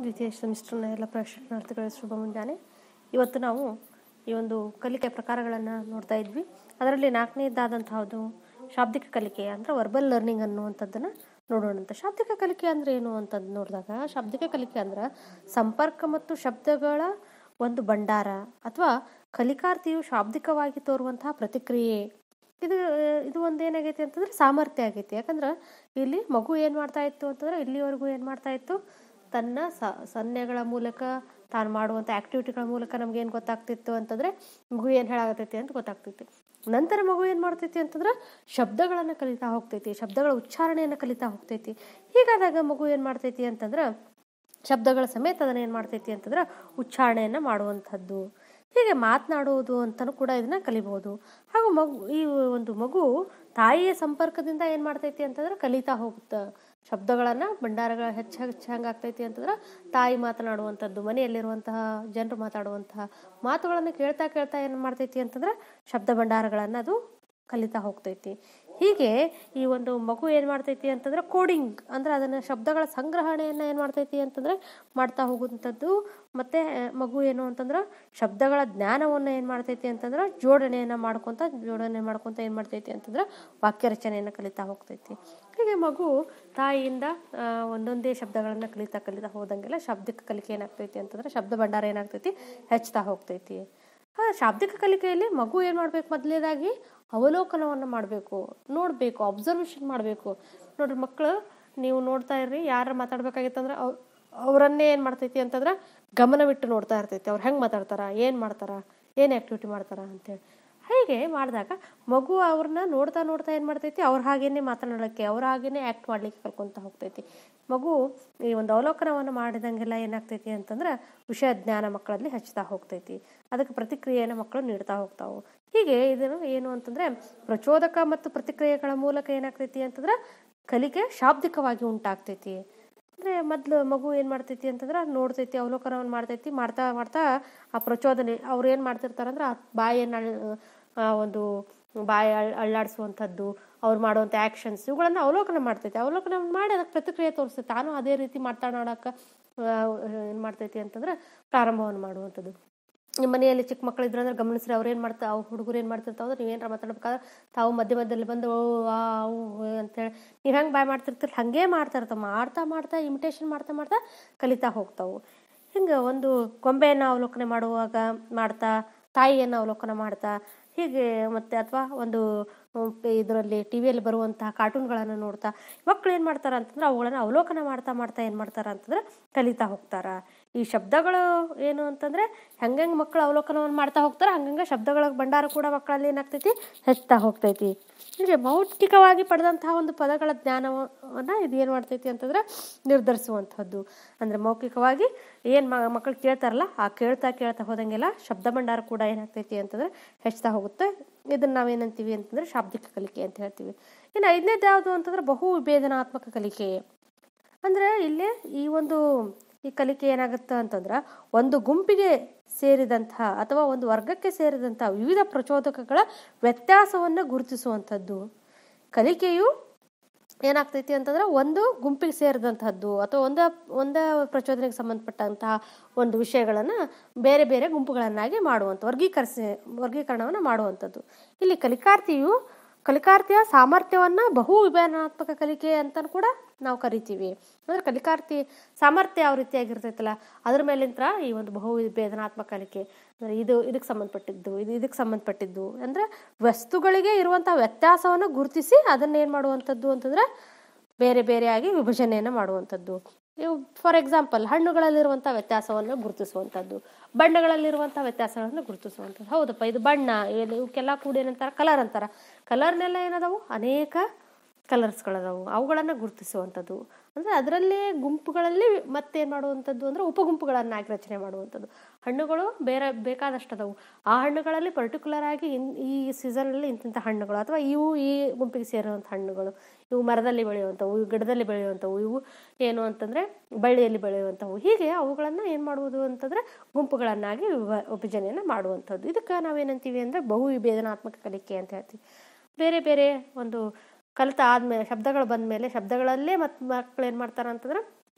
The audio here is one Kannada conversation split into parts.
ದ್ವಿತೀಯ ಸೆಮಿಸ್ಟರ್ನ ಎಲ್ಲ ಪ್ರಶಾರ್ಥಿಗಳಿಗೆ ಶುಭ ಮುಂಜಾನೆ ಇವತ್ತು ನಾವು ಈ ಒಂದು ಕಲಿಕೆ ಪ್ರಕಾರಗಳನ್ನು ನೋಡ್ತಾ ಇದ್ವಿ ಅದರಲ್ಲಿ ನಾಲ್ಕನೇದಾದಂತಹದ್ದು ಶಾಬ್ದಿಕ ಕಲಿಕೆ ಅಂದರೆ ವರ್ಬಲ್ ಲರ್ನಿಂಗ್ ಅನ್ನುವಂಥದ್ದನ್ನು ನೋಡೋಣಂತ ಶಾಬ್ದಿಕ ಕಲಿಕೆ ಅಂದರೆ ಏನು ಅಂತಂದು ನೋಡಿದಾಗ ಶಾಬ್ದಿಕ ಕಲಿಕೆ ಅಂದ್ರೆ ಸಂಪರ್ಕ ಮತ್ತು ಶಬ್ದಗಳ ಒಂದು ಭಂಡಾರ ಅಥವಾ ಕಲಿಕಾರ್ಥಿಯು ಶಾಬ್ದಿಕವಾಗಿ ತೋರುವಂತಹ ಪ್ರತಿಕ್ರಿಯೆ ಇದು ಇದು ಒಂದು ಏನಾಗೈತಿ ಅಂತಂದ್ರೆ ಸಾಮರ್ಥ್ಯ ಆಗೈತಿ ಯಾಕಂದ್ರೆ ಇಲ್ಲಿ ಮಗು ಏನು ಮಾಡ್ತಾ ಇತ್ತು ಅಂತಂದ್ರೆ ಇಲ್ಲಿವರೆಗೂ ಏನು ಮಾಡ್ತಾ ಇತ್ತು ತನ್ನ ಸ ಸನ್ನೆಗಳ ಮೂಲಕ ತಾನು ಮಾಡುವಂಥ ಆ್ಯಕ್ಟಿವಿಟಿಗಳ ಮೂಲಕ ನಮ್ಗೆ ಏನು ಗೊತ್ತಾಗ್ತಿತ್ತು ಅಂತಂದ್ರೆ ಮಗು ಏನು ಹೇಳಾಗತೈತಿ ಅಂತ ಗೊತ್ತಾಗ್ತೈತಿ ನಂತರ ಮಗು ಏನು ಮಾಡ್ತೈತಿ ಅಂತಂದ್ರೆ ಶಬ್ದಗಳನ್ನು ಕಲಿತಾ ಹೋಗ್ತೈತಿ ಶಬ್ದಗಳ ಉಚ್ಚಾರಣೆಯನ್ನು ಕಲಿತಾ ಹೋಗ್ತೈತಿ ಹೀಗಾದಾಗ ಮಗು ಏನು ಮಾಡ್ತೈತಿ ಅಂತಂದ್ರೆ ಶಬ್ದಗಳ ಸಮೇತ ಅದನ್ನು ಏನು ಮಾಡ್ತೈತಿ ಅಂತಂದ್ರೆ ಉಚ್ಚಾರಣೆಯನ್ನು ಮಾಡುವಂಥದ್ದು ಹೀಗೆ ಮಾತನಾಡುವುದು ಅಂತಲೂ ಕೂಡ ಇದನ್ನ ಕಲಿಬಹುದು ಹಾಗೂ ಮಗು ಈ ಒಂದು ಮಗು ತಾಯಿಯ ಸಂಪರ್ಕದಿಂದ ಏನು ಮಾಡ್ತೈತಿ ಅಂತಂದ್ರೆ ಕಲಿತಾ ಹೋಗುತ್ತೆ ಶಬ್ದಗಳನ್ನು ಭಂಡಾರಗಳ ಹೆಚ್ಚು ಹೆಚ್ಚು ಹೆಂಗಾಗ್ತೈತಿ ಅಂತಂದ್ರೆ ತಾಯಿ ಮಾತನಾಡುವಂಥದ್ದು ಮನೆಯಲ್ಲಿರುವಂತಹ ಜನರು ಮಾತಾಡುವಂತಹ ಮಾತುಗಳನ್ನು ಕೇಳ್ತಾ ಕೇಳ್ತಾ ಏನು ಮಾಡ್ತೈತಿ ಅಂತಂದ್ರೆ ಶಬ್ದ ಭಂಡಾರಗಳನ್ನು ಅದು ಕಲಿತಾ ಹೋಗ್ತೈತಿ ಹೀಗೆ ಈ ಒಂದು ಮಗು ಏನು ಮಾಡ್ತೈತಿ ಅಂತಂದ್ರೆ ಕೋಡಿಂಗ್ ಅಂದ್ರೆ ಅದನ್ನು ಶಬ್ದಗಳ ಸಂಗ್ರಹಣೆಯನ್ನು ಏನು ಮಾಡ್ತೈತಿ ಅಂತಂದ್ರೆ ಮಾಡ್ತಾ ಹೋಗುವಂಥದ್ದು ಮತ್ತೆ ಮಗು ಏನು ಅಂತಂದ್ರೆ ಶಬ್ದಗಳ ಜ್ಞಾನವನ್ನು ಏನು ಮಾಡ್ತೈತಿ ಅಂತಂದ್ರೆ ಜೋಡಣೆಯನ್ನು ಮಾಡ್ಕೊತ ಜೋಡಣೆ ಮಾಡ್ಕೊತ ಏನು ಮಾಡ್ತೈತಿ ಅಂತಂದ್ರೆ ವಾಕ್ಯ ರಚನೆಯನ್ನು ಕಲಿತಾ ಹೋಗ್ತೈತಿ ಹೀಗೆ ಮಗು ತಾಯಿಯಿಂದ ಒಂದೊಂದೇ ಶಬ್ದಗಳನ್ನು ಕಲಿತಾ ಕಲಿತಾ ಹೋದಂಗೆಲ್ಲ ಶಾಬ್ದಿಕ ಕಲಿಕೆ ಏನಾಗ್ತೈತಿ ಅಂತಂದ್ರೆ ಶಬ್ದ ಭಂಡಾರ ಏನಾಗ್ತೈತಿ ಹೆಚ್ಚುತ್ತಾ ಹೋಗ್ತೈತಿ ಆ ಶಾಬ್ದಿಕ ಕಲಿಕೆಯಲ್ಲಿ ಮಗು ಏನು ಮಾಡ್ಬೇಕು ಮೊದಲೇದಾಗಿ ಅವಲೋಕನವನ್ನು ಮಾಡಬೇಕು ನೋಡಬೇಕು ಅಬ್ಸರ್ವೇಷನ್ ಮಾಡಬೇಕು ನೋಡ್ರಿ ಮಕ್ಕಳು ನೀವು ನೋಡ್ತಾ ಇರ್ರಿ ಯಾರು ಮಾತಾಡ್ಬೇಕಾಗಿತ್ತಂದ್ರೆ ಅವ್ ಅವರನ್ನೇ ಏನು ಮಾಡ್ತೈತಿ ಅಂತಂದ್ರೆ ಗಮನವಿಟ್ಟು ನೋಡ್ತಾ ಇರ್ತೈತಿ ಅವ್ರು ಹೆಂಗೆ ಮಾತಾಡ್ತಾರ ಏನು ಮಾಡ್ತಾರ ಏನು ಆ್ಯಕ್ಟಿವಿಟಿ ಮಾಡ್ತಾರ ಅಂತೇಳಿ ಹೀಗೆ ಮಾಡಿದಾಗ ಮಗು ಅವ್ರನ್ನ ನೋಡ್ತಾ ನೋಡ್ತಾ ಏನು ಮಾಡ್ತೈತಿ ಅವ್ರ ಹಾಗೇನೆ ಮಾತನಾಡೋಕ್ಕೆ ಅವ್ರ ಹಾಗೇನೆ ಆ್ಯಕ್ಟ್ ಮಾಡ್ಲಿಕ್ಕೆ ಕಲ್ಕೊಂತ ಹೋಗ್ತೈತಿ ಮಗು ಈ ಒಂದು ಅವಲೋಕನವನ್ನು ಮಾಡಿದಂಗೆಲ್ಲ ಏನಾಗ್ತೈತಿ ಅಂತಂದ್ರೆ ವಿಷಯ ಜ್ಞಾನ ಮಕ್ಕಳಲ್ಲಿ ಹೆಚ್ಚುತ್ತಾ ಹೋಗ್ತೈತಿ ಅದಕ್ಕೆ ಪ್ರತಿಕ್ರಿಯೆಯನ್ನು ಮಕ್ಕಳು ನೀಡ್ತಾ ಹೋಗ್ತಾವು ಹೀಗೆ ಇದನ್ನು ಏನು ಅಂತಂದ್ರೆ ಪ್ರಚೋದಕ ಮತ್ತು ಪ್ರತಿಕ್ರಿಯೆಗಳ ಮೂಲಕ ಏನಾಗ್ತೈತಿ ಅಂತಂದ್ರೆ ಕಲಿಕೆ ಶಾಬ್ದಿಕವಾಗಿ ಉಂಟಾಗ್ತೈತಿ ಅಂದರೆ ಮೊದಲು ಮಗು ಏನು ಮಾಡ್ತೈತಿ ಅಂತಂದ್ರೆ ನೋಡ್ತೈತಿ ಅವಲೋಕನವನ್ನು ಮಾಡ್ತೈತಿ ಮಾಡ್ತಾ ಮಾಡ್ತಾ ಆ ಪ್ರಚೋದನೆ ಅವ್ರು ಏನು ಮಾಡ್ತಿರ್ತಾರಂದ್ರೆ ಆ ಬಾಯನ್ನು ಒಂದು ಬಾಯಿ ಅಳ್ ಅಳ್ಳಾಡಿಸುವಂಥದ್ದು ಅವ್ರು ಮಾಡುವಂಥ ಆ್ಯಕ್ಷನ್ಸ್ ಇವುಗಳನ್ನು ಅವಲೋಕನ ಮಾಡ್ತೈತಿ ಅವಲೋಕನ ಮಾಡಿ ಅದಕ್ಕೆ ಪ್ರತಿಕ್ರಿಯೆ ತೋರಿಸ್ತೈತಿ ತಾನು ಅದೇ ರೀತಿ ಮಾತನಾಡೋಕೆ ಏನು ಮಾಡ್ತೈತಿ ಅಂತಂದ್ರೆ ಪ್ರಾರಂಭವನ್ನು ಮಾಡುವಂಥದ್ದು ನಿಮ್ಮ ಮನೆಯಲ್ಲಿ ಚಿಕ್ಕ ಮಕ್ಕಳು ಇದ್ರು ಅಂದ್ರೆ ಗಮನಿಸ್ರಿ ಅವ್ರು ಏನು ಮಾಡ್ತಾ ಅವು ಹುಡುಗರು ಏನು ಮಾಡ್ತಿರ್ತಾವೆ ಅಂದ್ರೆ ನೀವೇನಾರ ಮಾತಾಡ್ಬೇಕಾದ್ರೆ ತಾವು ಮಧ್ಯ ಮಧ್ಯದಲ್ಲಿ ಬಂದು ಓ ಆ ಅವು ಅಂತೇಳಿ ನೀವು ಹೆಂಗೆ ಬಾಯ್ ಮಾಡ್ತಿರ್ತೀರಿ ಹಾಗೇ ಮಾಡ್ತಾ ಇರ್ತಾವೆ ಮಾಡ್ತಾ ಮಾಡ್ತಾ ಇಮಿಟೇಷನ್ ಮಾಡ್ತಾ ಮಾಡ್ತಾ ಕಲಿತಾ ಹೋಗ್ತಾವೆ ಹಿಂಗೆ ಒಂದು ಗೊಂಬೆಯನ್ನು ಅವಲೋಕನೆ ಮಾಡುವಾಗ ಮಾಡ್ತಾ ತಾಯಿಯನ್ನು ಅವಲೋಕನ ಮಾಡ್ತಾ ಹೀಗೆ ಮತ್ತೆ ಅಥವಾ ಒಂದು ಇದರಲ್ಲಿ ಟಿ ವಿಯಲ್ಲಿ ಬರುವಂತಹ ಕಾರ್ಟೂನ್ಗಳನ್ನು ನೋಡ್ತಾ ಮಕ್ಕಳು ಏನು ಮಾಡ್ತಾರೆ ಅಂತಂದ್ರೆ ಅವುಗಳನ್ನು ಅವಲೋಕನ ಮಾಡ್ತಾ ಮಾಡ್ತಾ ಏನು ಮಾಡ್ತಾರೆ ಅಂತಂದ್ರೆ ಕಲಿತಾ ಹೋಗ್ತಾರ ಈ ಶಬ್ದಗಳು ಏನು ಅಂತಂದ್ರೆ ಹೆಂಗೆ ಮಕ್ಕಳು ಅವಲೋಕನವನ್ನು ಮಾಡ್ತಾ ಹೋಗ್ತಾರೆ ಹಂಗಂಗೆ ಶಬ್ದಗಳ ಭಂಡಾರ ಕೂಡ ಮಕ್ಕಳಲ್ಲಿ ಏನಾಗ್ತೈತಿ ಹೆಚ್ಚುತ್ತಾ ಹೋಗ್ತೈತಿ ಹೀಗೆ ಭೌತಿಕವಾಗಿ ಪಡೆದಂತಹ ಒಂದು ಪದಗಳ ಜ್ಞಾನವನ್ನು ಇದು ಏನು ಮಾಡ್ತೈತಿ ಅಂತಂದ್ರೆ ನಿರ್ಧರಿಸುವಂಥದ್ದು ಅಂದರೆ ಮೌಖಿಕವಾಗಿ ಏನು ಮಕ್ಕಳು ಕೇಳ್ತಾರಲ್ಲ ಆ ಕೇಳ್ತಾ ಕೇಳ್ತಾ ಹೋದಂಗೆಲ್ಲ ಶಬ್ದ ಭಂಡಾರ ಕೂಡ ಏನಾಗ್ತೈತಿ ಅಂತಂದ್ರೆ ಹೆಚ್ಚುತ್ತಾ ಹೋಗುತ್ತೆ ಇದನ್ನು ನಾವೇನಂತೀವಿ ಅಂತಂದ್ರೆ ಶಾಬ್ದಿಕ ಕಲಿಕೆ ಅಂತ ಹೇಳ್ತೀವಿ ಇನ್ನು ಐದನೇದು ಯಾವುದು ಅಂತಂದ್ರೆ ಬಹು ವಿಭೇದನಾತ್ಮಕ ಕಲಿಕೆ ಅಂದರೆ ಇಲ್ಲಿ ಈ ಒಂದು ಈ ಕಲಿಕೆ ಏನಾಗುತ್ತೆ ಅಂತಂದ್ರೆ ಒಂದು ಗುಂಪಿಗೆ ಸೇರಿದಂತಹ ಅಥವಾ ಒಂದು ವರ್ಗಕ್ಕೆ ಸೇರಿದಂತಹ ವಿವಿಧ ಪ್ರಚೋದಕಗಳ ವ್ಯತ್ಯಾಸವನ್ನು ಗುರುತಿಸುವಂಥದ್ದು ಕಲಿಕೆಯು ಏನಾಗ್ತೈತಿ ಅಂತಂದ್ರೆ ಒಂದು ಗುಂಪಿಗೆ ಸೇರಿದಂತಹದ್ದು ಅಥವಾ ಒಂದ ಒಂದ ಪ್ರಚೋದನೆಗೆ ಸಂಬಂಧಪಟ್ಟಂತಹ ಒಂದು ವಿಷಯಗಳನ್ನು ಬೇರೆ ಬೇರೆ ಗುಂಪುಗಳನ್ನಾಗಿ ಮಾಡುವಂಥ ವರ್ಗೀಕರಿಸಿ ವರ್ಗೀಕರಣವನ್ನು ಮಾಡುವಂಥದ್ದು ಇಲ್ಲಿ ಕಲಿಕಾರ್ಥಿಯು ಕಲಿಕಾರ್ಥಿಯ ಸಾಮರ್ಥ್ಯವನ್ನು ಬಹು ವಿಭಜನಾತ್ಮಕ ಕಲಿಕೆ ಅಂತ ಕೂಡ ನಾವು ಕರಿತೀವಿ ಅಂದ್ರೆ ಕಲಿಕಾರ್ಥಿ ಸಾಮರ್ಥ್ಯ ಯಾವ ರೀತಿಯಾಗಿರ್ತೈತಲ್ಲ ಅದ್ರ ಮೇಲಿಂತ್ರ ಈ ಒಂದು ಬಹು ವಿಭೇದನಾತ್ಮಕ ಕಲಿಕೆ ಅಂದರೆ ಇದು ಇದಕ್ಕೆ ಸಂಬಂಧಪಟ್ಟಿದ್ದು ಇದು ಇದಕ್ಕೆ ಸಂಬಂಧಪಟ್ಟಿದ್ದು ಅಂದರೆ ವಸ್ತುಗಳಿಗೆ ಇರುವಂಥ ವ್ಯತ್ಯಾಸವನ್ನು ಗುರುತಿಸಿ ಅದನ್ನೇನು ಮಾಡುವಂಥದ್ದು ಅಂತಂದ್ರೆ ಬೇರೆ ಬೇರೆಯಾಗಿ ವಿಭಜನೆಯನ್ನು ಮಾಡುವಂಥದ್ದು ಇವು ಫಾರ್ ಎಕ್ಸಾಂಪಲ್ ಹಣ್ಣುಗಳಲ್ಲಿರುವಂಥ ವ್ಯತ್ಯಾಸವನ್ನು ಗುರುತಿಸುವಂಥದ್ದು ಬಣ್ಣಗಳಲ್ಲಿರುವಂಥ ವ್ಯತ್ಯಾಸಗಳನ್ನು ಗುರುತಿಸುವಂಥದ್ದು ಹೌದಪ್ಪ ಇದು ಬಣ್ಣ ಇವಕ್ಕೆಲ್ಲ ಕೂಡ ಏನಂತಾರೆ ಕಲರ್ ಅಂತಾರೆ ಕಲರ್ನೆಲ್ಲ ಏನದಾವು ಅನೇಕ ಕಲರ್ಸ್ಗಳದಾವು ಅವುಗಳನ್ನು ಗುರುತಿಸುವಂಥದ್ದು ಅಂದರೆ ಅದರಲ್ಲೇ ಗುಂಪುಗಳಲ್ಲಿ ಮತ್ತೇನು ಮಾಡುವಂಥದ್ದು ಅಂದರೆ ಉಪಗುಂಪುಗಳನ್ನಾಗಿ ರಚನೆ ಮಾಡುವಂಥದ್ದು ಹಣ್ಣುಗಳು ಬೇರೆ ಬೇಕಾದಷ್ಟು ಅದಾವು ಆ ಹಣ್ಣುಗಳಲ್ಲಿ ಪರ್ಟಿಕ್ಯುಲರ್ ಆಗಿ ಇನ್ ಈ ಸೀಸನಲ್ಲಿ ಇಂತಿಂಥ ಹಣ್ಣುಗಳು ಅಥವಾ ಇವು ಈ ಗುಂಪಿಗೆ ಸೇರುವಂಥ ಹಣ್ಣುಗಳು ಇವು ಮರದಲ್ಲಿ ಬೆಳೆಯುವಂಥವು ಇವು ಗಿಡದಲ್ಲಿ ಬೆಳೆಯುವಂಥವು ಇವು ಏನು ಅಂತಂದರೆ ಬಳ್ಳಿಯಲ್ಲಿ ಬೆಳೆಯುವಂಥವು ಹೀಗೆ ಅವುಗಳನ್ನು ಏನು ಮಾಡುವುದು ಅಂತಂದರೆ ಗುಂಪುಗಳನ್ನಾಗಿ ವಿಭ ವಿಭಜನೆಯನ್ನು ಮಾಡುವಂಥದ್ದು ಇದಕ್ಕೆ ನಾವೇನಂತೀವಿ ಅಂದರೆ ಬಹು ವಿಭೇದನಾತ್ಮಕ ಕಲಿಕೆ ಅಂತ ಹೇಳ್ತೀವಿ ಬೇರೆ ಬೇರೆ ಒಂದು ಕಲಿತ ಆದಮೇಲೆ ಶಬ್ದಗಳು ಬಂದ ಮೇಲೆ ಶಬ್ದಗಳಲ್ಲೇ ಮತ್ತು ಮಕ್ಕಳು ಏನು ಮಾಡ್ತಾರೆ ಅಂತಂದ್ರೆ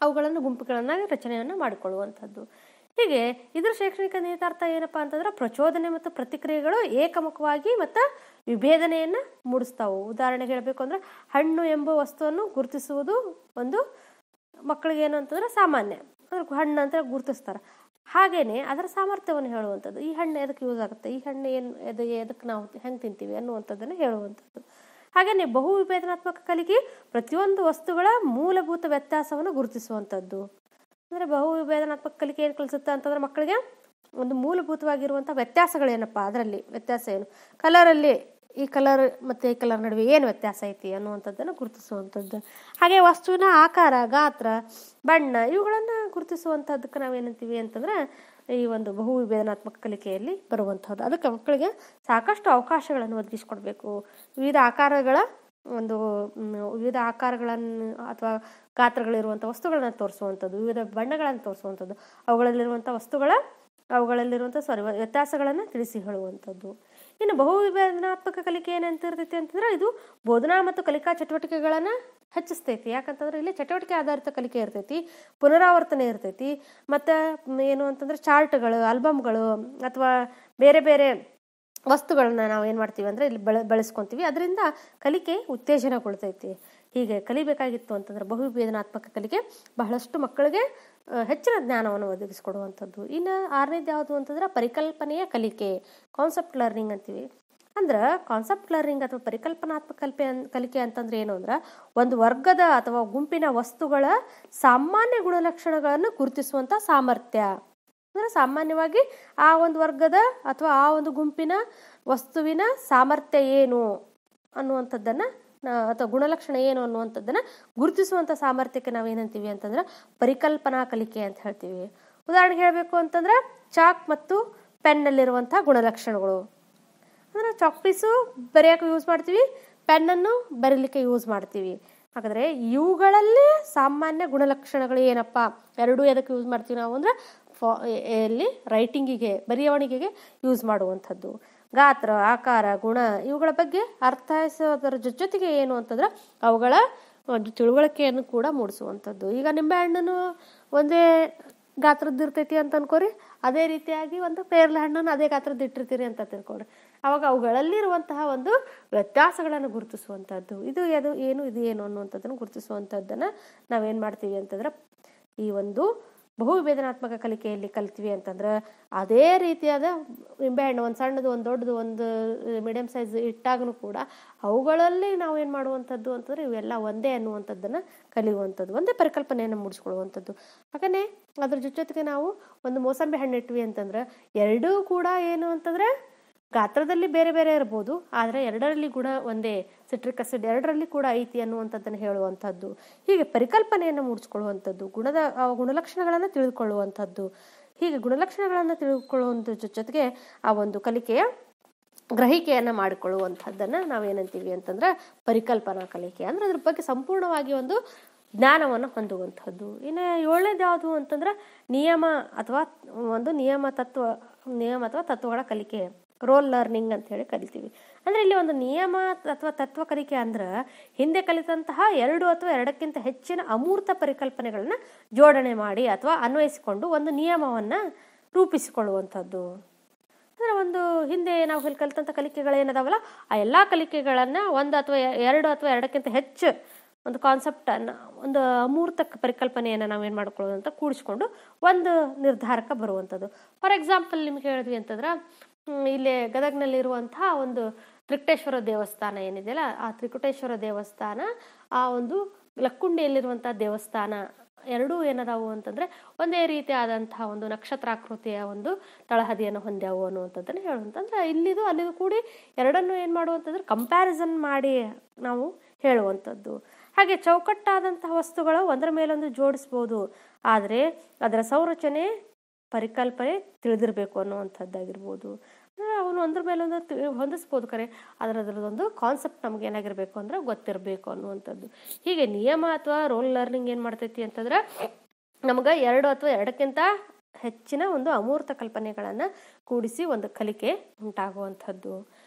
ಅವುಗಳನ್ನು ಗುಂಪುಗಳನ್ನಾಗಿ ರಚನೆಯನ್ನು ಮಾಡಿಕೊಳ್ಳುವಂಥದ್ದು ಹೀಗೆ ಇದರ ಶೈಕ್ಷಣಿಕ ನೇತಾರ್ಥ ಏನಪ್ಪಾ ಅಂತಂದ್ರೆ ಪ್ರಚೋದನೆ ಮತ್ತು ಪ್ರತಿಕ್ರಿಯೆಗಳು ಏಕಮುಖವಾಗಿ ಮತ್ತು ವಿಭೇದನೆಯನ್ನು ಮೂಡಿಸ್ತಾವು ಉದಾಹರಣೆಗೆ ಹೇಳಬೇಕು ಅಂದ್ರೆ ಹಣ್ಣು ಎಂಬ ವಸ್ತುವನ್ನು ಗುರುತಿಸುವುದು ಒಂದು ಮಕ್ಕಳಿಗೆ ಏನು ಅಂತಂದ್ರೆ ಸಾಮಾನ್ಯ ಅಂದ್ರೆ ಹಣ್ಣು ಅಂತ ಗುರುತಿಸ್ತಾರೆ ಹಾಗೇನೆ ಅದರ ಸಾಮರ್ಥ್ಯವನ್ನು ಹೇಳುವಂಥದ್ದು ಈ ಹಣ್ಣು ಎದಕ್ಕೆ ಯೂಸ್ ಆಗುತ್ತೆ ಈ ಹಣ್ಣು ಏನು ಎದು ಎದಕ್ಕೆ ನಾವು ಹೆಂಗೆ ತಿಂತೀವಿ ಅನ್ನುವಂಥದ್ದನ್ನು ಹೇಳುವಂಥದ್ದು ಹಾಗೆಯೇ ಬಹು ವಿಭೇದನಾತ್ಮಕ ಕಲಿಕೆ ಪ್ರತಿಯೊಂದು ವಸ್ತುಗಳ ಮೂಲಭೂತ ವ್ಯತ್ಯಾಸವನ್ನು ಗುರುತಿಸುವಂಥದ್ದು ಅಂದರೆ ಬಹು ವಿಭೇದನಾತ್ಮಕ ಕಲಿಕೆ ಏನು ಕಲಿಸುತ್ತೆ ಅಂತಂದ್ರೆ ಮಕ್ಕಳಿಗೆ ಒಂದು ಮೂಲಭೂತವಾಗಿರುವಂಥ ವ್ಯತ್ಯಾಸಗಳೇನಪ್ಪ ಅದರಲ್ಲಿ ವ್ಯತ್ಯಾಸ ಏನು ಕಲರಲ್ಲಿ ಈ ಕಲರ್ ಮತ್ತು ಈ ಕಲರ್ ನಡುವೆ ಏನು ವ್ಯತ್ಯಾಸ ಐತಿ ಅನ್ನುವಂಥದ್ದನ್ನು ಗುರುತಿಸುವಂಥದ್ದು ಹಾಗೆ ವಸ್ತುವಿನ ಆಕಾರ ಗಾತ್ರ ಬಣ್ಣ ಇವುಗಳನ್ನು ಗುರುತಿಸುವಂಥದ್ದಕ್ಕೆ ನಾವೇನಂತೀವಿ ಅಂತಂದ್ರೆ ಈ ಒಂದು ಬಹು ವಿಭೇದನಾತ್ಮಕ ಕಲಿಕೆಯಲ್ಲಿ ಬರುವಂಥದ್ದು ಅದಕ್ಕೆ ಮಕ್ಕಳಿಗೆ ಸಾಕಷ್ಟು ಅವಕಾಶಗಳನ್ನು ಒದಗಿಸಿಕೊಡ್ಬೇಕು ವಿವಿಧ ಆಕಾರಗಳ ಒಂದು ಮ್, ವಿವಿಧ ಆಕಾರಗಳನ್ನು ಅಥವಾ ಗಾತ್ರಗಳಿರುವಂಥ ವಸ್ತುಗಳನ್ನು ತೋರಿಸುವಂಥದ್ದು ವಿವಿಧ ಬಣ್ಣಗಳನ್ನು ತೋರಿಸುವಂಥದ್ದು ಅವುಗಳಲ್ಲಿರುವಂಥ ವಸ್ತುಗಳ ಅವುಗಳಲ್ಲಿರುವಂಥ ಸಾರಿ ವ್ಯತ್ಯಾಸಗಳನ್ನು ತಿಳಿಸಿ ಹೇಳುವಂಥದ್ದು ಇನ್ನು ಬಹು ವಿಭೇದನಾತ್ಮಕ ಕಲಿಕೆ ಏನಂತಿರ್ತೈತಿ ಅಂತಂದ್ರೆ ಇದು ಬೋಧನಾ ಮತ್ತು ಕಲಿಕಾ ಚಟುವಟಿಕೆಗಳನ್ನು ಹೆಚ್ಚಿಸ್ತೈತಿ ಯಾಕಂತಂದ್ರೆ ಇಲ್ಲಿ ಚಟುವಟಿಕೆ ಆಧಾರಿತ ಕಲಿಕೆ ಇರ್ತೈತಿ ಪುನರಾವರ್ತನೆ ಇರ್ತೈತಿ ಮತ್ತು ಏನು ಅಂತಂದ್ರೆ ಚಾರ್ಟ್ಗಳು ಆಲ್ಬಮ್ಗಳು ಅಥವಾ ಬೇರೆ ಬೇರೆ ವಸ್ತುಗಳನ್ನ ನಾವು ಏನು ಮಾಡ್ತೀವಿ ಅಂದರೆ ಇಲ್ಲಿ ಬೆಳೆ ಬೆಳೆಸ್ಕೊತೀವಿ ಅದರಿಂದ ಕಲಿಕೆ ಉತ್ತೇಜನಗೊಳ್ತೈತಿ ಹೀಗೆ ಕಲಿಬೇಕಾಗಿತ್ತು ಅಂತಂದ್ರೆ ಬಹುವಿಭೇದನಾತ್ಮಕ ಕಲಿಕೆ ಬಹಳಷ್ಟು ಮಕ್ಕಳಿಗೆ ಆ, ಹೆಚ್ಚಿನ ಜ್ಞಾನವನ್ನು ಒದಗಿಸಿಕೊಡುವಂಥದ್ದು ಇನ್ನು ಆರನೇದು ಯಾವುದು ಅಂತಂದ್ರೆ ಪರಿಕಲ್ಪನೆಯ ಕಲಿಕೆ ಕಾನ್ಸೆಪ್ಟ್ ಲರ್ನಿಂಗ್ ಅಂತೀವಿ ಅಂದ್ರೆ ಕಾನ್ಸೆಪ್ಟ್ ಲರ್ನಿಂಗ್ ಅಥವಾ ಪರಿಕಲ್ಪನಾತ್ಮಕ ಕಲ್ಪೆ ಅನ್- ಕಲಿಕೆ ಅಂತಂದ್ರೆ ಏನು ಅಂದ್ರೆ ಒಂದು ವರ್ಗದ ಅಥವಾ ಗುಂಪಿನ ವಸ್ತುಗಳ ಸಾಮಾನ್ಯ ಗುಣಲಕ್ಷಣಗಳನ್ನು ಗುರುತಿಸುವಂಥ ಸಾಮರ್ಥ್ಯ ಅಂದರೆ ಸಾಮಾನ್ಯವಾಗಿ ಆ ಒಂದು ವರ್ಗದ ಅಥವಾ ಆ ಒಂದು ಗುಂಪಿನ ವಸ್ತುವಿನ ಸಾಮರ್ಥ್ಯ ಏನು ಅನ್ನುವಂಥದ್ದನ್ನು ಅಥವಾ ಗುಣಲಕ್ಷಣ ಏನು ಅನ್ನುವಂಥದ್ದನ್ನು ಗುರುತಿಸುವಂಥ ಸಾಮರ್ಥ್ಯಕ್ಕೆ ನಾವು ಏನಂತೀವಿ ಅಂತಂದ್ರೆ ಪರಿಕಲ್ಪನಾ ಕಲಿಕೆ ಅಂತ ಹೇಳ್ತೀವಿ ಉದಾಹರಣೆಗೆ ಹೇಳಬೇಕು ಅಂತಂದ್ರೆ ಚಾಕ್ ಮತ್ತು ಪೆನ್ನಲ್ಲಿರುವಂಥ ಗುಣಲಕ್ಷಣಗಳು ಅಂದರೆ ಚಾಕ್ ಪೀಸು ಬರೆಯೋಕೆ ಯೂಸ್ ಮಾಡ್ತೀವಿ ಪೆನ್ನನ್ನು ಬರೀಲಿಕ್ಕೆ ಯೂಸ್ ಮಾಡ್ತೀವಿ ಹಾಗಾದರೆ ಇವುಗಳಲ್ಲಿ ಸಾಮಾನ್ಯ ಗುಣಲಕ್ಷಣಗಳು ಏನಪ್ಪ ಎರಡೂ ಎದಕ್ಕೆ ಯೂಸ್ ಮಾಡ್ತೀವಿ ನಾವು ಅಂದರೆ ಫಾ ಎಲ್ಲಿ ರೈಟಿಂಗಿಗೆ ಬರೆವಣಿಗೆಗೆ ಯೂಸ್ ಮಾಡುವಂಥದ್ದು ಗಾತ್ರ ಆಕಾರ ಗುಣ ಇವುಗಳ ಬಗ್ಗೆ ಅರ್ಥೈಸೋದರ ಜೊ- ಜೊತೆಗೆ ಏನು ಅಂತಂದ್ರೆ ಅವುಗಳ ಒಂದು ತಿಳುವಳಿಕೆಯನ್ನು ಕೂಡ ಮೂಡಿಸುವಂಥದ್ದು ಈಗ ನಿಂಬೆಹಣ್ಣನ್ನು ಒಂದೇ ಗಾತ್ರದ್ದು ಇರ್ತೈತಿ ಅಂತ ಅನ್ಕೋರಿ ಅದೇ ರೀತಿಯಾಗಿ ಒಂದು ಪೇರ್ಲೆ ಹಣ್ಣನ್ನು ಅದೇ ಗಾತ್ರದ್ದು ಇಟ್ಟಿರ್ತೀರಿ ಅಂತ ತಿಳ್ಕೊಡ್ರಿ ಅವಾಗ ಅವುಗಳಲ್ಲಿರುವಂತಹ ಒಂದು ವ್ಯತ್ಯಾಸಗಳನ್ನು ಗುರುತಿಸುವಂಥದ್ದು ಇದು ಅದು ಏನು ಇದು ಏನು ಅನ್ನುವಂಥದ್ದನ್ನು ಗುರುತಿಸುವಂಥದ್ದನ್ನು ನಾವೇನು ಮಾಡ್ತೀವಿ ಅಂತಂದ್ರೆ ಈ ಒಂದು ಬಹು ವಿಭೇದನಾತ್ಮಕ ಕಲಿಕೆಯಲ್ಲಿ ಕಲ್ತೀವಿ ಅಂತಂದ್ರೆ ಅದೇ ರೀತಿಯಾದ ನಿಂಬೆಹಣ್ಣು ಒಂದು ಸಣ್ಣದು ಒಂದು ದೊಡ್ಡದು ಒಂದು ಮೀಡಿಯಮ್ ಸೈಜ್ ಇಟ್ಟಾಗೂ ಕೂಡ ಅವುಗಳಲ್ಲಿ ನಾವು ಏನು ಮಾಡುವಂಥದ್ದು ಅಂತಂದ್ರೆ ಇವೆಲ್ಲ ಒಂದೇ ಅನ್ನುವಂಥದ್ದನ್ನು ಕಲಿಯುವಂಥದ್ದು ಒಂದೇ ಪರಿಕಲ್ಪನೆಯನ್ನು ಮೂಡಿಸ್ಕೊಳ್ಳುವಂಥದ್ದು ಹಾಗೇ ಅದ್ರ ಜೊತೆ ಜೊತೆಗೆ ನಾವು ಒಂದು ಮೋಸಂಬಿ ಹಣ್ಣು ಇಟ್ವಿ ಅಂತಂದ್ರೆ ಎರಡೂ ಕೂಡ ಏನು ಅಂತಂದ್ರೆ ಗಾತ್ರದಲ್ಲಿ ಬೇರೆ ಬೇರೆ ಇರ್ಬೋದು ಆದರೆ ಎರಡರಲ್ಲಿ ಗುಣ ಒಂದೇ ಸಿಟ್ರಿಕ್ ಆಸಿಡ್ ಎರಡರಲ್ಲಿ ಕೂಡ ಐತಿ ಅನ್ನುವಂಥದ್ದನ್ನು ಹೇಳುವಂಥದ್ದು ಹೀಗೆ ಪರಿಕಲ್ಪನೆಯನ್ನು ಮೂಡಿಸ್ಕೊಳ್ಳುವಂಥದ್ದು ಗುಣದ ಆ ಗುಣಲಕ್ಷಣಗಳನ್ನು ತಿಳಿದುಕೊಳ್ಳುವಂಥದ್ದು ಹೀಗೆ ಗುಣಲಕ್ಷಣಗಳನ್ನು ತಿಳಿದುಕೊಳ್ಳುವಂಥ ಜೊ- ಜೊತೆಗೆ ಆ ಒಂದು ಕಲಿಕೆಯ ಗ್ರಹಿಕೆಯನ್ನು ಮಾಡಿಕೊಳ್ಳುವಂಥದ್ದನ್ನು ನಾವೇನಂತೀವಿ ಅಂತಂದ್ರೆ ಪರಿಕಲ್ಪನಾ ಕಲಿಕೆ ಅಂದ್ರೆ ಅದ್ರ ಬಗ್ಗೆ ಸಂಪೂರ್ಣವಾಗಿ ಒಂದು ಜ್ಞಾನವನ್ನು ಹೊಂದುವಂಥದ್ದು ಇನ್ನು ಏಳನೇದು ಯಾವುದು ಅಂತಂದ್ರೆ ನಿಯಮ ಅಥವಾ ಒಂದು ನಿಯಮ ತತ್ವ ನಿಯಮ ಅಥವಾ ತತ್ವಗಳ ಕಲಿಕೆ ರೋಲ್ ಲರ್ನಿಂಗ್ ಅಂತ ಹೇಳಿ ಕರಿತೀವಿ ಅಂದ್ರೆ ಇಲ್ಲಿ ಒಂದು ನಿಯಮ ಅಥವಾ ತತ್ವ ಕಲಿಕೆ ಅಂದ್ರೆ ಹಿಂದೆ ಕಲಿತಂತಹ ಎರಡು ಅಥವಾ ಎರಡಕ್ಕಿಂತ ಹೆಚ್ಚಿನ ಅಮೂರ್ತ ಪರಿಕಲ್ಪನೆಗಳನ್ನ ಜೋಡಣೆ ಮಾಡಿ ಅಥವಾ ಅನ್ವಯಿಸಿಕೊಂಡು ಒಂದು ನಿಯಮವನ್ನ ರೂಪಿಸಿಕೊಳ್ಳುವಂಥದ್ದು ಅಂದ್ರೆ ಒಂದು ಹಿಂದೆ ನಾವು ಇಲ್ಲಿ ಕಲಿತಂಥ ಕಲಿಕೆಗಳೇನದಾವಲ್ಲ ಆ ಎಲ್ಲ ಕಲಿಕೆಗಳನ್ನು ಒಂದು ಅಥವಾ ಎ- ಎರಡು ಅಥವಾ ಎರಡಕ್ಕಿಂತ ಹೆಚ್ಚು ಒಂದು ಕಾನ್ಸೆಪ್ಟನ್ನು ಒಂದು ಅಮೂರ್ತ ಪರಿಕಲ್ಪನೆಯನ್ನು ನಾವೇನು ಮಾಡ್ಕೊಳ್ಳೋದು ಅಂತ ಕೂಡಿಸ್ಕೊಂಡು ಒಂದು ನಿರ್ಧಾರಕ್ಕೆ ಬರುವಂಥದ್ದು ಫಾರ್ ಎಕ್ಸಾಂಪಲ್ ನಿಮ್ಗೆ ಹೇಳಿದ್ವಿ ಅಂತಂದ್ರೆ ಹ್ಮ್, ಇಲ್ಲಿ ಗದಗ್ನಲ್ಲಿರುವಂತಹ ಒಂದು ತ್ರಿಕಟೇಶ್ವರ ದೇವಸ್ಥಾನ ಏನಿದೆಯಲ್ಲ ಆ ತ್ರಿಕಟೇಶ್ವರ ದೇವಸ್ಥಾನ ಆ ಒಂದು ಲಕ್ಕುಂಡಿಯಲ್ಲಿರುವಂಥ ದೇವಸ್ಥಾನ ಎರಡೂ ಏನದಾವು ಅಂತಂದ್ರೆ ಒಂದೇ ರೀತಿಯಾದಂತಹ ಒಂದು ನಕ್ಷತ್ರಾಕೃತಿಯ ಒಂದು ತಳಹದಿಯನ್ನು ಹೊಂದ್ಯಾವು ಅನ್ನುವಂಥದ್ದನ್ನು ಹೇಳುವಂತಂದ್ರೆ ಇಲ್ಲಿದು ಅಲ್ಲಿದು ಕೂಡಿ ಎರಡನ್ನು ಏನು ಮಾಡುವಂತಂದ್ರೆ ಕಂಪ್ಯಾರಿಸನ್ ಮಾಡಿ ನಾವು ಹೇಳುವಂಥದ್ದು ಹಾಗೆ ಚೌಕಟ್ಟಾದಂತಹ ವಸ್ತುಗಳು ಒಂದರ ಮೇಲೊಂದು ಜೋಡಿಸ್ಬೋದು ಆದರೆ ಅದರ ಸಂರಚನೆ ಪರಿಕಲ್ಪನೆ ತಿಳಿದಿರಬೇಕು ಅನ್ನುವಂಥದ್ದಾಗಿರ್ಬೋದು ಅಂದ್ರೆ ಅವನು ಒಂದ್ರ ಮೇಲೊಂದು ತಿ- ಹೊಂದಿಸ್ಬೋದು ಕರೆ ಆದರೆ ಅದರದೊಂದು ಕಾನ್ಸೆಪ್ಟ್ ನಮ್ಗೆ ಏನಾಗಿರ್ಬೇಕು ಅಂದ್ರೆ ಗೊತ್ತಿರಬೇಕು ಅನ್ನುವಂಥದ್ದು ಹೀಗೆ ನಿಯಮ ಅಥವಾ ರೋಲ್ ಲರ್ನಿಂಗ್ ಏನು ಮಾಡ್ತೈತಿ ಅಂತಂದ್ರೆ ನಮ್ಗೆ ಎರಡು ಅಥವಾ ಎರಡಕ್ಕಿಂತ ಹೆಚ್ಚಿನ ಒಂದು ಅಮೂರ್ತ ಕಲ್ಪನೆಗಳನ್ನು ಕೂಡಿಸಿ ಒಂದು ಕಲಿಕೆ ಉಂಟಾಗುವಂಥದ್ದು ಅಂದರೆ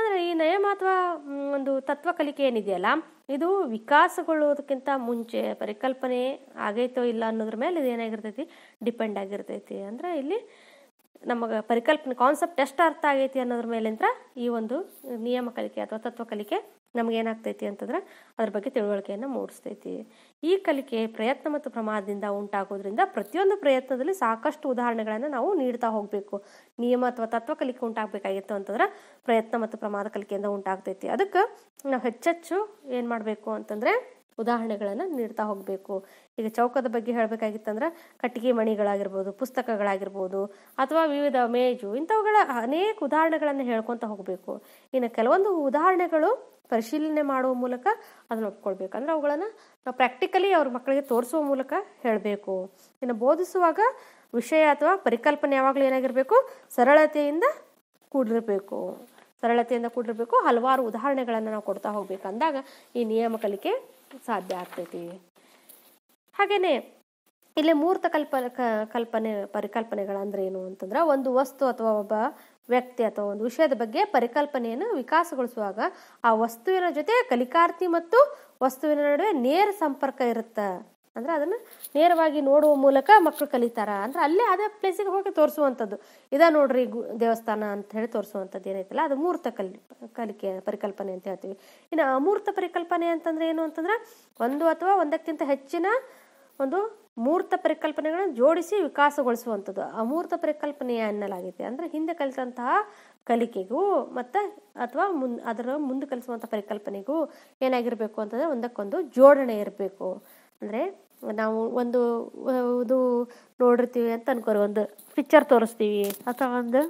ಹಾಗಾದರೆ ಈ ನಿಯಮ ಅಥವಾ ಮ್, ಒಂದು ತತ್ವ ಕಲಿಕೆ ಏನಿದೆಯಲ್ಲ ಇದು ವಿಕಾಸಗೊಳ್ಳೋದಕ್ಕಿಂತ ಮುಂಚೆ ಪರಿಕಲ್ಪನೆ ಆಗೈತೋ ಇಲ್ಲ ಅನ್ನೋದ್ರ ಮೇಲೆ ಇದು ಏನಾಗಿರ್ತೈತಿ ಡಿಪೆಂಡ್ ಆಗಿರ್ತೈತಿ ಅಂದ್ರೆ ಇಲ್ಲಿ ನಮಗೆ ಪರಿಕಲ್ಪನೆ ಕಾನ್ಸೆಪ್ಟ್ ಎಷ್ಟು ಅರ್ಥ ಆಗೈತಿ ಅನ್ನೋದ್ರ ಮೇಲಿಂದ ಈ ಒಂದು ನಿಯಮ ಕಲಿಕೆ ಅಥವಾ ತತ್ವ ಕಲಿಕೆ ನಮಗೇನಾಗ್ತೈತಿ ಅಂತಂದ್ರೆ ಅದ್ರ ಬಗ್ಗೆ ತಿಳುವಳಿಕೆಯನ್ನು ಮೂಡಿಸ್ತೈತಿ ಈ ಕಲಿಕೆ ಪ್ರಯತ್ನ ಮತ್ತು ಪ್ರಮಾದದಿಂದ ಉಂಟಾಗೋದ್ರಿಂದ ಪ್ರತಿಯೊಂದು ಪ್ರಯತ್ನದಲ್ಲಿ ಸಾಕಷ್ಟು ಉದಾಹರಣೆಗಳನ್ನು ನಾವು ನೀಡ್ತಾ ಹೋಗಬೇಕು ನಿಯಮ ಅಥವಾ ತತ್ವ ಕಲಿಕೆ ಉಂಟಾಗಬೇಕಾಗಿತ್ತು ಅಂತಂದ್ರೆ ಪ್ರಯತ್ನ ಮತ್ತು ಪ್ರಮಾದ ಕಲಿಕೆಯಿಂದ ಉಂಟಾಗ್ತೈತಿ ಅದಕ್ಕೆ ನಾವು ಹೆಚ್ಚೆಚ್ಚು ಏನು ಮಾಡಬೇಕು ಅಂತಂದರೆ ಉದಾಹರಣೆಗಳನ್ನು ನೀಡ್ತಾ ಹೋಗಬೇಕು ಈಗ ಚೌಕದ ಬಗ್ಗೆ ಹೇಳಬೇಕಾಗಿತ್ತಂದ್ರೆ ಕಟ್ಟಿಗೆ ಮಣಿಗಳಾಗಿರ್ಬೋದು ಪುಸ್ತಕಗಳಾಗಿರ್ಬೋದು ಅಥವಾ ವಿವಿಧ ಮೇಜು ಇಂಥವುಗಳ ಅನೇಕ ಉದಾಹರಣೆಗಳನ್ನು ಹೇಳ್ಕೊತ ಹೋಗಬೇಕು ಇನ್ನು ಕೆಲವೊಂದು ಉದಾಹರಣೆಗಳು ಪರಿಶೀಲನೆ ಮಾಡುವ ಮೂಲಕ ಅದನ್ನು ಒಪ್ಕೊಳ್ಬೇಕು ಅಂದ್ರೆ ಅವುಗಳನ್ನು ನಾವು ಪ್ರಾಕ್ಟಿಕಲಿ ಅವ್ರ ಮಕ್ಕಳಿಗೆ ತೋರಿಸುವ ಮೂಲಕ ಹೇಳಬೇಕು ಇನ್ನು ಬೋಧಿಸುವಾಗ ವಿಷಯ ಅಥವಾ ಪರಿಕಲ್ಪನೆ ಯಾವಾಗಲೂ ಏನಾಗಿರಬೇಕು ಸರಳತೆಯಿಂದ ಕೂಡಿರಬೇಕು ಸರಳತೆಯಿಂದ ಕೂಡಿರಬೇಕು ಹಲವಾರು ಉದಾಹರಣೆಗಳನ್ನು ನಾವು ಕೊಡ್ತಾ ಹೋಗ್ಬೇಕು ಅಂದಾಗ ಈ ನಿಯಮ ಕಲಿಕೆ ಸಾಧ್ಯ ಆಗ್ತೈತಿ ಹಾಗೇನೆ ಇಲ್ಲಿ ಮೂರ್ತ ಕಲ್ಪ ಕ- ಕಲ್ಪನೆ ಪರಿಕಲ್ಪನೆಗಳಂದ್ರೆ ಏನು ಅಂತಂದ್ರೆ ಒಂದು ವಸ್ತು ಅಥವಾ ಒಬ್ಬ ವ್ಯಕ್ತಿ ಅಥವಾ ಒಂದು ವಿಷಯದ ಬಗ್ಗೆ ಪರಿಕಲ್ಪನೆಯನ್ನು ವಿಕಾಸಗೊಳಿಸುವಾಗ ಆ ವಸ್ತುವಿನ ಜೊತೆ ಕಲಿಕಾರ್ಥಿ ಮತ್ತು ವಸ್ತುವಿನ ನಡುವೆ ನೇರ ಸಂಪರ್ಕ ಇರುತ್ತೆ ಅಂದ್ರೆ ಅದನ್ನ ನೇರವಾಗಿ ನೋಡುವ ಮೂಲಕ ಮಕ್ಕಳು ಕಲಿತಾರ ಅಂದ್ರೆ ಅಲ್ಲೇ ಅದೇ ಪ್ಲೇಸಿಗೆ ಹೋಗಿ ತೋರಿಸುವಂಥದ್ದು ಇದ ನೋಡ್ರಿ ಗು- ದೇವಸ್ಥಾನ ಅಂತ ಹೇಳಿ ತೋರಿಸುವಂಥದ್ದು ಏನೈತಲ್ಲ ಅದು ಮೂರ್ತ ಕಲಿ ಕಲಿಕೆ ಪರಿಕಲ್ಪನೆ ಅಂತ ಹೇಳ್ತೀವಿ ಇನ್ನು ಅಮೂರ್ತ ಪರಿಕಲ್ಪನೆ ಅಂತಂದ್ರೆ ಏನು ಅಂತಂದ್ರೆ ಒಂದು ಅಥವಾ ಒಂದಕ್ಕಿಂತ ಹೆಚ್ಚಿನ ಒಂದು ಮೂರ್ತ ಪರಿಕಲ್ಪನೆಗಳನ್ನು ಜೋಡಿಸಿ ವಿಕಾಸಗೊಳಿಸುವಂಥದ್ದು ಅಮೂರ್ತ ಪರಿಕಲ್ಪನೆ ಎನ್ನಲಾಗಿದೆ ಅಂದ್ರೆ ಹಿಂದೆ ಕಲಿತಂತಹ ಕಲಿಕೆಗೂ ಮತ್ತು ಅಥವಾ ಮುನ್ ಅದರ ಮುಂದೆ ಕಲಿಸುವಂಥ ಪರಿಕಲ್ಪನೆಗೂ ಏನಾಗಿರಬೇಕು ಅಂತಂದ್ರೆ ಒಂದಕ್ಕೊಂದು ಜೋಡಣೆ ಇರಬೇಕು ಅಂದರೆ ನಾವು ಒಂದು ವ- ಇದು ನೋಡಿರ್ತೀವಿ ಅಂತ ಅನ್ಕೋರಿ ಒಂದು ಪಿಕ್ಚರ್ ತೋರಿಸ್ತೀವಿ ಅಥವಾ ಒಂದು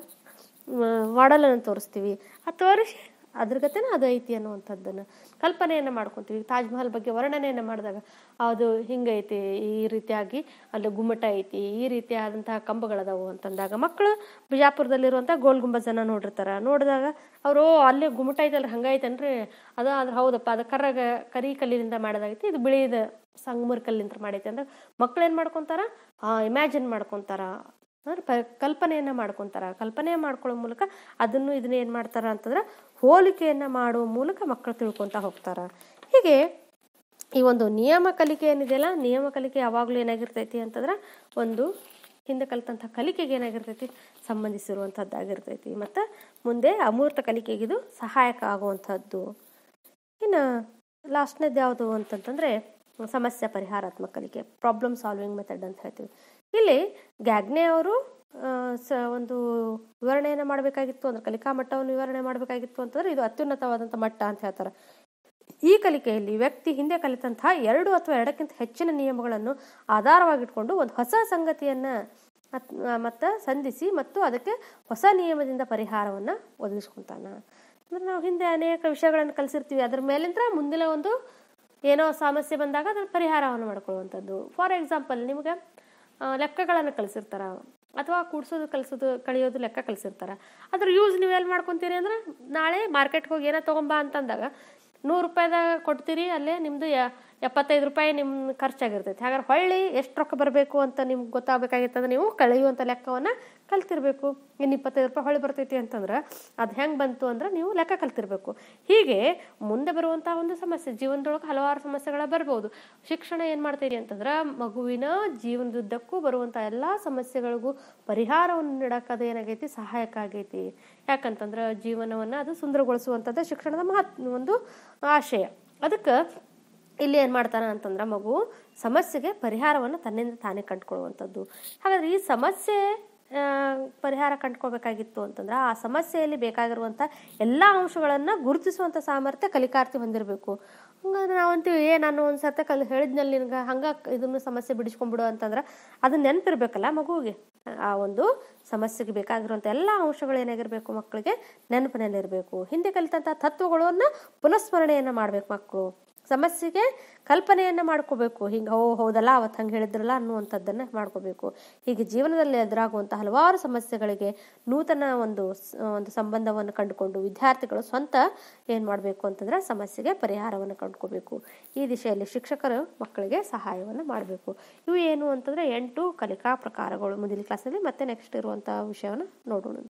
ಮಾಡಲನ್ನು ತೋರಿಸ್ತೀವಿ ಆ ತೋರಿಸಿ ಅದ್ರ ಗತೆನ ಅದು ಐತಿ ಅನ್ನುವಂಥದ್ದನ್ನು ಕಲ್ಪನೆಯನ್ನು ಮಾಡ್ಕೊತೀವಿ ತಾಜ್ ಮಹಲ್ ಬಗ್ಗೆ ವರ್ಣನೆಯನ್ನು ಮಾಡಿದಾಗ ಅದು ಹಿಂಗೈತಿ ಈ ರೀತಿಯಾಗಿ ಅಲ್ಲಿ ಗುಮ್ಮಟ ಐತಿ ಈ ರೀತಿಯಾದಂತಹ ಕಂಬಗಳದಾವು ಅಂತಂದಾಗ ಮಕ್ಕಳು ಬಿಜಾಪುರದಲ್ಲಿರುವಂಥ ಗೋಲ್ ಗುಂಬಜನ್ನ ನೋಡಿರ್ತಾರ ನೋಡಿದಾಗ ಅವರು ಅಲ್ಲೇ ಗುಮ್ಮಟ ಐತಲ್ರಿ ಹಂಗೈತನ್ರಿ ಅದು ಆದ್ರೆ ಹೌದಪ್ಪ ಅದು ಕರ್ರಗ ಕರಿ ಕಲ್ಲಿನಿಂದ ಮಾಡೋದಾಗೈತಿ ಇದು ಬಿಳಿದ ಸಂಗಮರ್ ಕಲ್ಲಿಂದ ಮಾಡೈತಿ ಅಂದ್ರೆ ಮಕ್ಳು ಏನು ಮಾಡ್ಕೊತಾರ ಇಮ್ಯಾಜಿನ್ ಮಾಡ್ಕೊತಾರ ಅಂದ್ರೆ ಪ ಕಲ್ಪನೆಯನ್ನು ಮಾಡ್ಕೊತಾರ ಕಲ್ಪನೆ ಮಾಡ್ಕೊಳ್ಳೋ ಮೂಲಕ ಅದನ್ನು ಇದನ್ನ ಏನು ಮಾಡ್ತಾರ ಅಂತಂದ್ರೆ ಹೋಲಿಕೆಯನ್ನು ಮಾಡುವ ಮೂಲಕ ಮಕ್ಕಳು ತಿಳ್ಕೊತಾ ಹೋಗ್ತಾರ ಹೀಗೆ ಈ ಒಂದು ನಿಯಮ ಕಲಿಕೆ ಏನಿದೆಯಲ್ಲ ನಿಯಮ ಕಲಿಕೆ ಯಾವಾಗಲೂ ಏನಾಗಿರ್ತೈತಿ ಅಂತಂದ್ರೆ ಒಂದು ಹಿಂದೆ ಕಲಿತಂಥ ಕಲಿಕೆಗೆ ಏನಾಗಿರ್ತೈತಿ ಸಂಬಂಧಿಸಿರುವಂಥದ್ದಾಗಿರ್ತೈತಿ ಮತ್ತು ಮುಂದೆ ಅಮೂರ್ತ ಕಲಿಕೆಗೆ ಇದು ಸಹಾಯಕ ಆಗುವಂಥದ್ದು ಇನ್ನು ಲಾಸ್ಟ್ನೇದು ಯಾವುದು ಅಂತಂತಂದರೆ ಸಮಸ್ಯೆ ಪರಿಹಾರಾತ್ಮಕ ಕಲಿಕೆ ಪ್ರಾಬ್ಲಮ್ ಸಾಲ್ವಿಂಗ್ ಮೆಥಡ್ ಅಂತ ಹೇಳ್ತೀವಿ ಇಲ್ಲಿ ಗ್ಯಾಗ್ನೆ ಅವರು ಆ, ಸ ಒಂದು ವಿವರಣೆಯನ್ನು ಮಾಡಬೇಕಾಗಿತ್ತು ಅಂದ್ರೆ ಕಲಿಕಾ ಮಟ್ಟವನ್ನು ವಿವರಣೆ ಮಾಡಬೇಕಾಗಿತ್ತು ಅಂತಂದ್ರೆ ಇದು ಅತ್ಯುನ್ನತವಾದಂಥ ಮಟ್ಟ ಅಂತ ಹೇಳ್ತಾರೆ ಈ ಕಲಿಕೆಯಲ್ಲಿ ವ್ಯಕ್ತಿ ಹಿಂದೆ ಕಲಿತಂತಹ ಎರಡು ಅಥವಾ ಎರಡಕ್ಕಿಂತ ಹೆಚ್ಚಿನ ನಿಯಮಗಳನ್ನು ಆಧಾರವಾಗಿಟ್ಕೊಂಡು ಒಂದು ಹೊಸ ಸಂಗತಿಯನ್ನು ಮತ್ತು ಸಂಧಿಸಿ ಮತ್ತು ಅದಕ್ಕೆ ಹೊಸ ನಿಯಮದಿಂದ ಪರಿಹಾರವನ್ನು ಒದಗಿಸ್ಕೊಂತಾನ ಅಂದ್ರೆ ನಾವು ಹಿಂದೆ ಅನೇಕ ವಿಷಯಗಳನ್ನು ಕಲಿಸಿರ್ತೀವಿ ಅದ್ರ ಮೇಲಿಂದ ಮುಂದಿನ ಒಂದು ಏನೋ ಸಮಸ್ಯೆ ಬಂದಾಗ ಅದರ ಪರಿಹಾರವನ್ನು ಮಾಡ್ಕೊಳ್ಳುವಂಥದ್ದು ಫಾರ್ ಎಕ್ಸಾಂಪಲ್ ನಿಮಗೆ ಆ, ಲೆಕ್ಕಗಳನ್ನು ಕಲಿಸಿರ್ತಾರ ಅಥವಾ ಕೂಡ್ಸೋದು ಕಲಿಸೋದು ಕಳಿಯೋದು ಲೆಕ್ಕ ಕಲಿಸಿರ್ತಾರ ಅದ್ರ ಯೂಸ್ ನೀವು ಎಲ್ಲಿ ಮಾಡ್ಕೊತೀರಿ ಅಂದ್ರೆ ನಾಳೆ ಮಾರ್ಕೆಟ್ಗೆ ಹೋಗಿ ಏನೋ ತೊಗೊಂಬಾ ಅಂತಂದಾಗ ನೂರು ರೂಪಾಯಿದಾಗ ಕೊಡ್ತೀರಿ ಅಲ್ಲೇ ನಿಮ್ಮದು ಎಪ್ಪತ್ತೈದು ರೂಪಾಯಿ ನಿಮ್ಮ ಖರ್ಚಾಗಿರ್ತೈತಿ ಹಾಗಾದ್ರೆ ಹೊಳ್ಳಿ ಎಷ್ಟು ರೊಕ್ಕ ಬರಬೇಕು ಅಂತ ನಿಮ್ಗೆ ಗೊತ್ತಾಗಬೇಕಾಗಿತ್ತಂದ್ರೆ ನೀವು ಕಳೆಯುವಂಥ ಲೆಕ್ಕವನ್ನು ಕಲ್ತಿರ್ಬೇಕು ಇನ್ನು ಇಪ್ಪತ್ತೈದು ರೂಪಾಯಿ ಹೊಳ್ಳಿ ಬರ್ತೈತಿ ಅಂತಂದ್ರೆ ಅದು ಹೆಂಗೆ ಬಂತು ಅಂದ್ರೆ ನೀವು ಲೆಕ್ಕ ಕಲ್ತಿರ್ಬೇಕು ಹೀಗೆ ಮುಂದೆ ಬರುವಂಥ ಒಂದು ಸಮಸ್ಯೆ ಜೀವನದೊಳಗೆ ಹಲವಾರು ಸಮಸ್ಯೆಗಳ ಬರ್ಬೋದು ಶಿಕ್ಷಣ ಏನು ಮಾಡ್ತೀರಿ ಅಂತಂದ್ರೆ ಮಗುವಿನ ಜೀವನದುದ್ದಕ್ಕೂ ಬರುವಂಥ ಎಲ್ಲ ಸಮಸ್ಯೆಗಳಿಗೂ ಪರಿಹಾರವನ್ನು ನೀಡಕ್ಕೆ ಅದು ಏನಾಗೈತಿ ಸಹಾಯಕ ಆಗೈತಿ ಯಾಕಂತಂದ್ರೆ ಜೀವನವನ್ನು ಅದು ಸುಂದರಗೊಳಿಸುವಂಥದ್ದು ಶಿಕ್ಷಣದ ಮಹತ್ ಒಂದು ಆಶಯ ಅದಕ್ಕೆ ಇಲ್ಲಿ ಏನು ಮಾಡ್ತಾನೆ ಅಂತಂದ್ರೆ ಮಗು ಸಮಸ್ಯೆಗೆ ಪರಿಹಾರವನ್ನು ತನ್ನಿಂದ ತಾನೇ ಕಂಡುಕೊಳ್ಳುವಂಥದ್ದು ಹಾಗಾದ್ರೆ ಈ ಸಮಸ್ಯೆ ಆ, ಪರಿಹಾರ ಕಂಡ್ಕೋಬೇಕಾಗಿತ್ತು ಅಂತಂದ್ರೆ ಆ ಸಮಸ್ಯೆಯಲ್ಲಿ ಬೇಕಾಗಿರುವಂಥ ಎಲ್ಲ ಅಂಶಗಳನ್ನು ಗುರುತಿಸುವಂಥ ಸಾಮರ್ಥ್ಯ ಕಲಿಕಾರ್ಥಿ ಹೊಂದಿರಬೇಕು ಹಂಗಂದ್ರೆ ನಾವಂತೀವಿ ಏ ನಾನು ಒಂದು ಸರ್ತ ಕಲ್ ಹೇಳಿದ್ನಲ್ಲಿ ನಿನ್ಗೆ ಹಂಗೆ ಇದನ್ನು ಸಮಸ್ಯೆ ಬಿಡಿಸ್ಕೊಂಡ್ಬಿಡು ಅಂತಂದ್ರೆ ಅದು ನೆನಪಿರ್ಬೇಕಲ್ಲ ಮಗುವಿಗೆ ಆ ಒಂದು ಸಮಸ್ಯೆಗೆ ಬೇಕಾಗಿರುವಂಥ ಎಲ್ಲ ಅಂಶಗಳು ಏನಾಗಿರಬೇಕು ಮಕ್ಕಳಿಗೆ ನೆನಪಿನಲ್ಲಿರಬೇಕು ಹಿಂದೆ ಕಲಿತಂಥ ತತ್ವಗಳನ್ನು ಪುನಃಸ್ಮರಣೆಯನ್ನು ಮಾಡಬೇಕು ಮಕ್ಕಳು ಸಮಸ್ಯೆಗೆ ಕಲ್ಪನೆಯನ್ನು ಮಾಡ್ಕೋಬೇಕು ಹಿಂಗೆ ಓ ಹೌದಲ್ಲ ಅವತ್ತು ಹಂಗೆ ಹೇಳಿದ್ರಲ್ಲ ಅನ್ನುವಂಥದ್ದನ್ನು ಮಾಡ್ಕೋಬೇಕು ಹೀಗೆ ಜೀವನದಲ್ಲಿ ಎದುರಾಗುವಂಥ ಹಲವಾರು ಸಮಸ್ಯೆಗಳಿಗೆ ನೂತನ ಒಂದು ಸ್- ಒಂದು ಸಂಬಂಧವನ್ನು ಕಂಡುಕೊಂಡು ವಿದ್ಯಾರ್ಥಿಗಳು ಸ್ವಂತ ಏನು ಮಾಡಬೇಕು ಅಂತಂದ್ರೆ ಸಮಸ್ಯೆಗೆ ಪರಿಹಾರವನ್ನು ಕಂಡುಕೋಬೇಕು ಈ ದಿಶೆಯಲ್ಲಿ ಶಿಕ್ಷಕರು ಮಕ್ಕಳಿಗೆ ಸಹಾಯವನ್ನು ಮಾಡಬೇಕು ಇವು ಏನು ಅಂತಂದ್ರೆ ಎಂಟು ಕಲಿಕಾ ಪ್ರಕಾರಗಳು ಮುಂದಿನ ಕ್ಲಾಸಲ್ಲಿ ಮತ್ತೆ ನೆಕ್ಸ್ಟ್ ಇರುವಂಥ ವಿಷಯವನ್ನು ನೋಡೋಣ